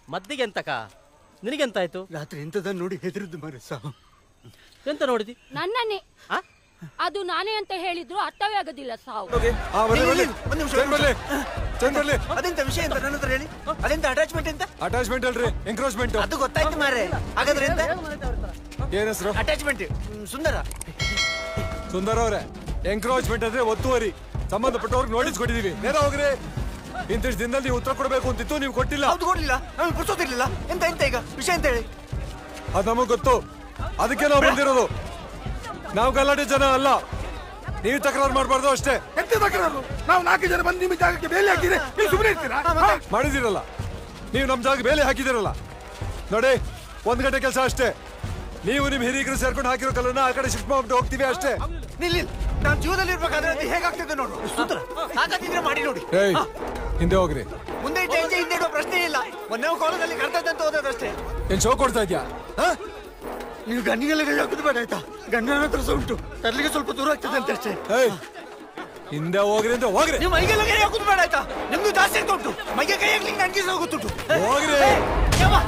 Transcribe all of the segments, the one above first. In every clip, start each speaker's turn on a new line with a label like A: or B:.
A: ಮದ್ದಿಗೆ ಎಂತಕ ನಿನಗೆಂತಾಯ್ತು
B: ರಾತ್ರಿ ಎಂತದ ನೋಡಿ ಹೆದರಿದ್ದು ಮಾರೆ ಸಾವು
A: ಎಂತ ನೋಡಿದಿ
C: ನನ್ನನ್ನೇ
A: ಆ?
C: ಅದು ನಾನೇ ಅಂತ ಹೇಳಿದ್ರು ಅರ್ಥವೇ ಆಗೋದಿಲ್ಲ ಸಾವು
D: ಆ, ಬರ್ಲಿ, ಬರ್ಲಿ.
E: ಒಂದ್ ನಿಮಿಷ,
D: ಚಂದ್ ಬರ್ಲಿ ಚಂದ್ ಬರ್ಲಿ
E: ಅದೆಂತ ವಿಷಯ ಅಂತ ನನ್ನ ಹತ್ರ ಹೇಳಿ ಅದೆಂತ ಅಟ್ಯಾಚ್ಮೆಂಟ್ ಎಂತ
D: ಅಟ್ಯಾಚ್ಮೆಂಟ್ ಅಲ್ರಿ ಎಂಕ್ರೋಚ್ಮೆಂಟ್
E: ಅದು ಗೊತ್ತಾಯ್ತು ಮಾರೆ ಹಾಗಾದ್ರೆ ಎಂತ
D: ಏನ್ ಹೆಸರು
E: ಅಟ್ಯಾಚ್ಮೆಂಟ್ ಸುಂದರ
D: ಸುಂದರ್ ಅವ್ರೆ ಎಂಕ್ರೋಚ್ಮೆಂಟ್ ಅಂದ್ರೆ ಒತ್ತುವರಿ ಸಂಬಂಧಪಟ್ಟವ್ರಿಗೆ ನೋಟಿಸ್ ಕೊಟ್ಟಿದೀವಿ ನೇರ ಹೋಗ್ರಿ ಇಂತಿಷ್ಟು ದಿನದಲ್ಲಿ ನೀವು ಉತ್ತರ ಕೊಡಬೇಕು ಅಂತಿತ್ತು ನೀವು ಕೊಟ್ಟಿಲ್ಲ
E: ಹೌದು ಕೊಡ್ಲಿಲ್ಲ ನಮ್ಗೆ ಪುರ್ಸೋದಿರ್ಲಿಲ್ಲ ಎಂತ ಎಂತ ಈಗ ವಿಷಯ ಅಂತ ಹೇಳಿ
D: ಅದು ನಮಗ್ ಗೊತ್ತು ಅದಕ್ಕೆ ನಾವು ಬಂದಿರೋದು ನಾವು ಗಲಾಟೆ ಜನ ಅಲ್ಲ ನೀವು ತಕರಾರು ಮಾಡಬಾರ್ದು ಅಷ್ಟೇ
F: ಎಂತ ತಕರಾರು ನಾವು ನಾಲ್ಕು ಜನ ಬಂದು ನಿಮ್ಮ ಜಾಗಕ್ಕೆ ಬೇಲಿ ಹಾಕಿದ್ರೆ ನೀವು ಸುಮ್ಮನೆ ಇರ್ತೀರಾ ಹಾ?
D: ಮಾಡಿದಿರಲ್ಲ ನೀವು ನಮ್ಮ ಜಾಗ ಬೇಲೆ ಹಾಕಿದಿರಲ್ಲ ನೋಡಿ ಒಂದ್ ಗಂಟೆ ಕೆಲಸ ಅಷ್ಟೇ ನೀವು ನಿಮ್ ಹಿರಿಯರು ಸೇರ್ಕೊಂಡು ಹಾಕಿರೋ ಕಲ್ಲನ್ನ ಆ ಕಡೆ ಶಿಫ್ಟ್ ಮಾಡ್ಬಿಟ್ಟು ಹೋಗ್ತೀವಿ ಅಷ್ಟೇ
E: ನಿಲ್ಲಿ ನಾನು ಜೀವದಲ್ಲಿ ಇರ್ಬೇಕಾದ್ರೆ ಅದು ಹೇಗಾಗ್ತದೆ ನೋಡು ಸುಂದರ ಸಾಕಾಗಿದ್ರೆ ಮಾಡಿ ನೋಡಿ
D: ಏಯ್ ಹಿಂದೆ ಹೋಗ್ರಿ
E: ಮುಂದೆ ಇಟ್ಟ ಹೆಜ್ಜೆ ಹಿಂದೆ ಇಡುವ ಪ್ರಶ್ನೆ ಇಲ್ಲ ಮೊನ್ನೆ ಕಾಲದಲ್ಲಿ ಕರ್ತದಂತ ಹೋದದಷ್ಟೇ
D: ಏನ್ ಶೋ ಕೊಡ್ತಾ ಇದ್ಯಾ
B: ನೀವು ಗಂಡಿಗೆಲ್ಲ ಕೈ ಹಾಕುದು ಬೇಡ ಆಯ್ತಾ ಗಂಡನ ಹತ್ರ ಸಹ ಉಂಟು ತರ್ಲಿಕ್ಕೆ ಸ್ವಲ್ಪ ದೂರ ಆಗ್ತದೆ ಅಂತ ಅಷ್ಟೇ
D: ಏಯ್ ಹಿಂದೆ ಹೋಗ್ರಿ ಅಂತ ಹೋಗ್ರಿ
E: ನೀವು ಮೈಗೆಲ್ಲ ಕೈ ಹಾಕುದು ಬೇಡ ಆಯ್ತಾ ನಿಮ್ದು ಜಾಸ್ತಿ ಅಂತ ಉಂಟು ಮೈಗೆ ಕೈ ಹಾಕ್ಲಿಕ್ಕೆ ನನಗೆ ಸಹ ಗೊತ್ತುಂಟು
D: ಹೋಗ್ರಿ
E: ಯವ್ವ.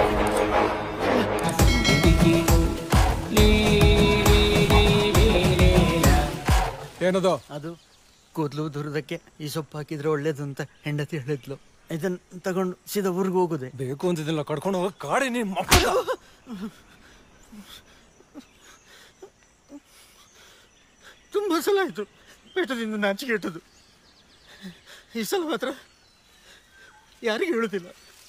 D: ಏನದು
B: ಅದು ಕೂದಲು ದುರದಕ್ಕೆ ಈ ಸೊಪ್ಪು ಹಾಕಿದ್ರೆ ಒಳ್ಳೇದು ಅಂತ ಹೆಂಡತಿ ಹೇಳಿದ್ಲು ಇದನ್ನ ತಗೊಂಡು ಸೀದಾ ಊರಿಗೆ ಹೋಗುದೆ
D: ಬೇಕು ಅಂತಿದ್ದಿಲ್ಲ ಕಡ್ಕೊಂಡು ಹೋಗ ಕಾಡಿ ನೀನ್ ಮಕ್ಕಳ
B: ತುಂಬಾ ಸಲ ಆಯ್ತು ಪೇಟದಿಂದ ನಾಚಿಕೆ ಇಟ್ಟದು ಈ ಸಲ ಮಾತ್ರ ಯಾರಿಗೂ ಹೇಳುದಿಲ್ಲ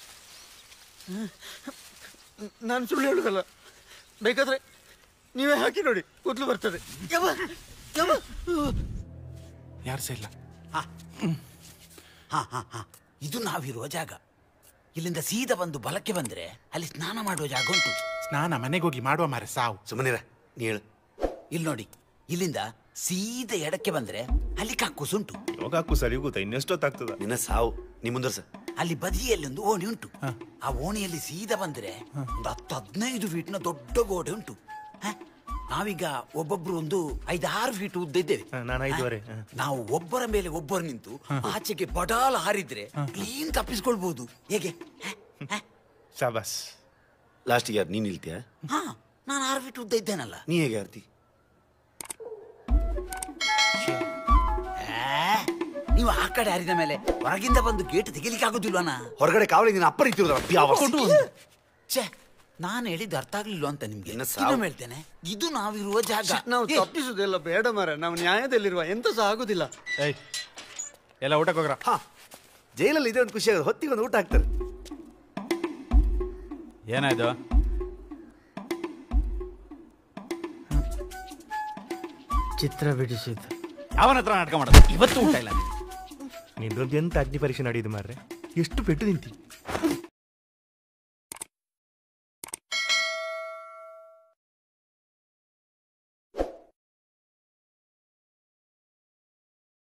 B: ನಾನು ಸುಳ್ಳು ಹೇಳುದಲ್ಲ ಬೇಕಾದ್ರೆ ನೀವೇ ಹಾಕಿ ನೋಡಿ ಕೂದಲು ಬರ್ತದೆ ಯವ್ವ, ಯವ್ವ.
F: ಯಾರು ಸಹ ಇಲ್ಲ
G: ಹಾ ಹಾ ಹಾ ಇದು ನಾವಿರುವ ಜಾಗ ಇಲ್ಲಿಂದ ಸೀದಾ ಬಂದು ಬಲಕ್ಕೆ ಬಂದ್ರೆ ಅಲ್ಲಿ ಸ್ನಾನ ಮಾಡುವ ಜಾಗ ಉಂಟು
F: ಸ್ನಾನ ಮನೆಗೆ ಹೋಗಿ ಮಾಡುವ ಮಾರೆ ಸಾವು
E: ಸುಮ್ಮನಿರ ನೀ ಹೇಳು
G: ಇಲ್ಲಿ ನೋಡಿ ಇಲ್ಲಿಂದ ಸೀದಾ ಎಡಕ್ಕೆ ಬಂದ್ರೆ ಅಲ್ಲಿ ಕಕ್ಕುಸ್ ಉಂಟು
H: ಯೋಗಕ್ಕೂ ಸರಿ ಗೊತ್ತಾ ಇನ್ನೆಷ್ಟೊತ್ತಾಗ್ತದ
E: ನಿನ್ನ ಸಾವು ನೀ ಮುಂದುವರ್ಸ
G: ಅಲ್ಲಿ ಬದಿಯಲ್ಲಿ ಒಂದು ಓಣಿ ಉಂಟು ಆ ಓಣಿಯಲ್ಲಿ ಸೀದಾ ಬಂದ್ರೆ ಒಂದು ಹತ್ತು ಹದಿನೈದು ಫೀಟ್ನ ದೊಡ್ಡ ಗೋಡೆ ಉಂಟು ಹ? ನಾವೀಗ ಒಬ್ಬೊಬ್ರು ಒಂದು ಐದಾರು ಫೀಟ್ ಉದ್ದ ಇದ್ದೇವೆ
H: ಹ, ನಾನು ಐದೂವರೆ,
G: ಹ?
H: ಹ.
G: ನಾವು ಒಬ್ಬರ ಮೇಲೆ ಒಬ್ಬರು ನಿಂತು ಆಚೆಗೆ ಬಡಾಲ ಹಾರಿದ್ರೆ ಕ್ಲೀನ್ ತಪ್ಪಿಸ್ಕೊಳ್ಬಹುದು ಹೇಗೆ ಹ? ಹ?
H: ಶಾಬಾಸ್
E: ಲಾಸ್ಟಿಗೆ ಯಾರು ನೀನ್ ನಿಲ್ತೀಯ
G: ಹಾ ನಾನು ಆರು ಫೀಟ್ ಉದ್ದ ಇದ್ದೇನಲ್ಲ
E: ನೀ ಹೇಗೆ ಆರ್ತಿ
G: ಆ, ನೀವು ಆ ಕಡೆ ಹರಿದ ಮೇಲೆ ಹೊರಗಿಂದ ಬಂದು ಗೇಟ್ ತೆಗಿಲಿಕ್ಕೆ ಆಗುದಿಲ್ವನಾ
E: ಹೊರಗಡೆ ಕಾವಲಿ ನೀನು ಅಪ್ಪ ರೀತಿರೋದ
G: ಛೇ ನಾನು ಹೇಳಿದ್ದು ಅರ್ಥ ಆಗ್ಲಿಲ್ವ ಅಂತ ನಿಮ್ಗೆ
E: ಇನ್ನು ಸಾವು.
G: ಇನ್ನೊಮ್ಮೆ ಹೇಳ್ತೇನೆ ಇದು ನಾವಿರುವ ಜಾಗ
B: ನಾವು
G: ಏ,
B: ತಪ್ಪಿಸುದೆಲ್ಲ ಬೇಡ ಮರ ನಾವು ನ್ಯಾಯದಲ್ಲಿರುವ ಎಂತ ಸಹ ಆಗುದಿಲ್ಲ
F: ಏಯ್ ಎಲ್ಲ ಊಟಕ್ಕೆ ಹೋಗ್ರ
E: ಹಾ ಜೈಲಲ್ಲಿ ಇದೆ ಒಂದು ಖುಷಿ ಆಗೋದು ಹೊತ್ತಿಗೆ ಒಂದು ಊಟ ಹಾಕ್ತಾರೆ
F: ಏನಾಯ್ತು
B: ಚಿತ್ರ ಬಿಡಿಸಿದ್ದು
F: ಅವನ ಹತ್ರ ನಾಟಕ ಮಾಡೋದು ಇವತ್ತು ಊಟ ಇಲ್ಲ
H: ನಿಂದೊಂದು ಎಂತ ಅಗ್ನಿ ಪರೀಕ್ಷೆ ನಡೆಯುದು ಮಾರ್ರೆ ಎಷ್ಟು ಪೆಟ್ಟು ನಿಂತಿ